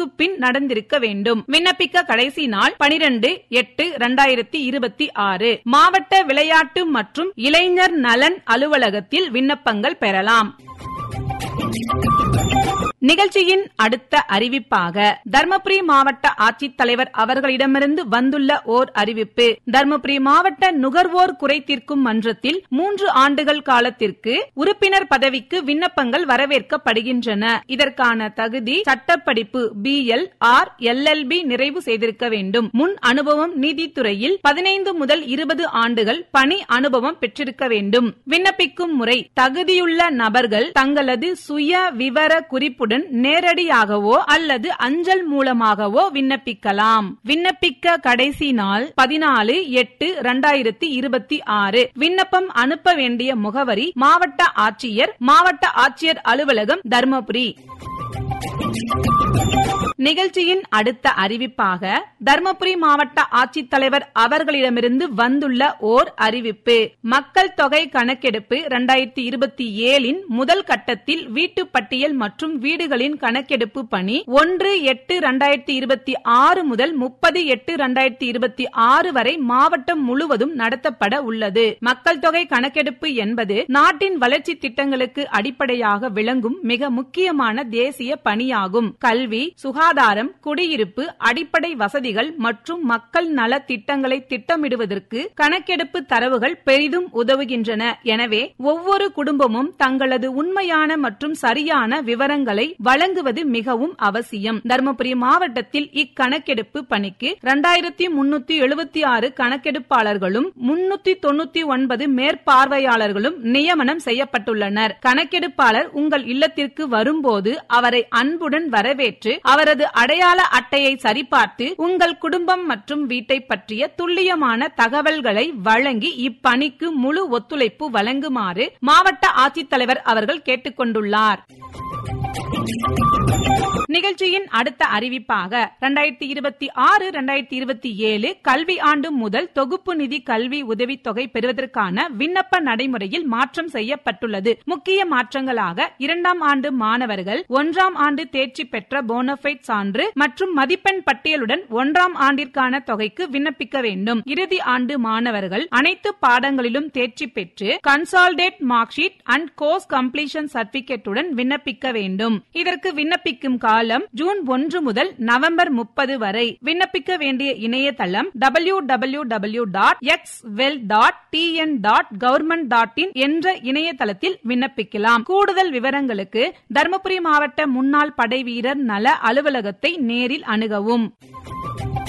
தேர்வுக்கு பின் நடந்திருக்க வேண்டும் விண்ணப்பிக்க கடைசி நாள் பனிரெண்டு எட்டு இரண்டாயிரத்தி இருபத்தி ஆறு மாவட்ட விளையாட்டு மற்றும் இளைஞர் நலன் அலுவலகத்தில் விண்ணப்பங்கள் பெறலாம் நிகழ்ச்சியின் அடுத்த அறிவிப்பாக தர்மபுரி மாவட்ட ஆட்சித்தலைவர் அவர்களிடமிருந்து வந்துள்ள ஓர் அறிவிப்பு தர்மபுரி மாவட்ட நுகர்வோர் குறை தீர்க்கும் மன்றத்தில் மூன்று ஆண்டுகள் காலத்திற்கு உறுப்பினர் பதவிக்கு விண்ணப்பங்கள் வரவேற்கப்படுகின்றன இதற்கான தகுதி சட்டப்படிப்பு பி எல் ஆர் எல்எல்பி நிறைவு செய்திருக்க வேண்டும் முன் அனுபவம் நீதித்துறையில் பதினைந்து முதல் இருபது ஆண்டுகள் பணி அனுபவம் பெற்றிருக்க வேண்டும் விண்ணப்பிக்கும் முறை தகுதியுள்ள நபர்கள் தங்களது சுய விவர குறிப்புடன் நேரடியாகவோ அல்லது அஞ்சல் மூலமாகவோ விண்ணப்பிக்கலாம் விண்ணப்பிக்க கடைசி நாள் பதினாலு எட்டு இரண்டாயிரத்தி இருபத்தி ஆறு விண்ணப்பம் அனுப்ப வேண்டிய முகவரி மாவட்ட ஆட்சியர் மாவட்ட ஆட்சியர் அலுவலகம் தர்மபுரி நிகழ்ச்சியின் அடுத்த அறிவிப்பாக தர்மபுரி மாவட்ட ஆட்சித்தலைவர் அவர்களிடமிருந்து வந்துள்ள ஓர் அறிவிப்பு மக்கள் தொகை கணக்கெடுப்பு இரண்டாயிரத்தி இருபத்தி ஏழின் முதல் கட்டத்தில் வீட்டு பட்டியல் மற்றும் வீடுகளின் கணக்கெடுப்பு பணி ஒன்று எட்டு இரண்டாயிரத்தி இருபத்தி ஆறு முதல் முப்பது எட்டு இரண்டாயிரத்தி இருபத்தி ஆறு வரை மாவட்டம் முழுவதும் நடத்தப்பட உள்ளது மக்கள் தொகை கணக்கெடுப்பு என்பது நாட்டின் வளர்ச்சி திட்டங்களுக்கு அடிப்படையாக விளங்கும் மிக முக்கியமான தேசிய பணியாகும் கல்வி சுகாதாரம் குடியிருப்பு அடிப்படை வசதிகள் மற்றும் மக்கள் நல திட்டங்களை திட்டமிடுவதற்கு கணக்கெடுப்பு தரவுகள் பெரிதும் உதவுகின்றன எனவே ஒவ்வொரு குடும்பமும் தங்களது உண்மையான மற்றும் சரியான விவரங்களை வழங்குவது மிகவும் அவசியம் தருமபுரி மாவட்டத்தில் இக்கணக்கெடுப்பு பணிக்கு இரண்டாயிரத்தி முன்னூத்தி எழுபத்தி ஆறு கணக்கெடுப்பாளர்களும் முன்னூத்தி தொண்ணூத்தி ஒன்பது மேற்பார்வையாளர்களும் நியமனம் செய்யப்பட்டுள்ளனர் கணக்கெடுப்பாளர் உங்கள் இல்லத்திற்கு வரும்போது அவரை அன்புடன் வரவேற்று அவரது அடையாள அட்டையை சரிபார்த்து உங்கள் குடும்பம் மற்றும் வீட்டை பற்றிய துல்லியமான தகவல்களை வழங்கி இப்பணிக்கு முழு ஒத்துழைப்பு வழங்குமாறு மாவட்ட ஆட்சித்தலைவர் அவர்கள் கேட்டுக்கொண்டுள்ளார் நிகழ்ச்சியின் அடுத்த அறிவிப்பாக இரண்டாயிரத்தி இருபத்தி ஆறு இரண்டாயிரத்தி இருபத்தி ஏழு கல்வி ஆண்டு முதல் தொகுப்பு நிதி கல்வி உதவித்தொகை பெறுவதற்கான விண்ணப்ப நடைமுறையில் மாற்றம் செய்யப்பட்டுள்ளது முக்கிய மாற்றங்களாக இரண்டாம் ஆண்டு மாணவர்கள் ஒன்றாம் ஆண்டு தேர்ச்சி பெற்ற போனபைட் சான்று மற்றும் மதிப்பெண் பட்டியலுடன் ஒன்றாம் ஆண்டிற்கான தொகைக்கு விண்ணப்பிக்க வேண்டும் இறுதி ஆண்டு மாணவர்கள் அனைத்து பாடங்களிலும் தேர்ச்சி பெற்று consolidated mark sheet and course completion சர்டிபிகேட்டுடன் விண்ணப்பிக்க வேண்டும் இதற்கு விண்ணப்பிக்கும் காலம் ஜூன் ஒன்று முதல் நவம்பர் முப்பது வரை விண்ணப்பிக்க வேண்டிய இணையதளம் W W W dot X well dot T N dot government dot in என்ற இணையதளத்தில் விண்ணப்பிக்கலாம் கூடுதல் விவரங்களுக்கு தருமபுரி மாவட்ட முன்னாள் படை வீரர் நல அலுவலகத்தை நேரில் அணுகவும்